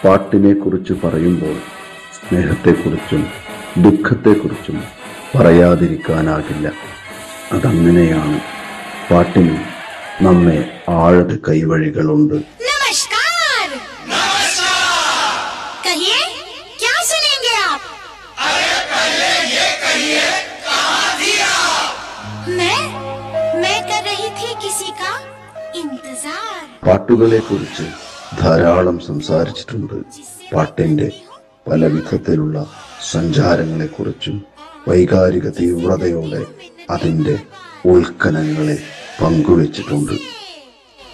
പാട്ടിനെ കുറിച്ച് പറയുമ്പോൾ സ്നേഹത്തെക്കുറിച്ചും ദുഃഖത്തെക്കുറിച്ചും പറയാതിരിക്കാനാകില്ല അതങ്ങനെയാണ് പാട്ടിന് നമ്മെ ആഴത് കൈവഴികളുണ്ട് नमस्कार कहिए क्या सुनेंगे आप मैं मैं कर रही थी किसी का इंतजार പാട്ടുകളെ കുറിച്ച് ധാരാളം സംസാരിച്ചിട്ടുണ്ട് പാട്ടിന്റെ പല വിധത്തിലുള്ള സഞ്ചാരങ്ങളെക്കുറിച്ചും വൈകാരിക തീവ്രതയോടെ അതിന്റെ ഉത്കലങ്ങളെ പങ്കുവച്ചിട്ടുണ്ട്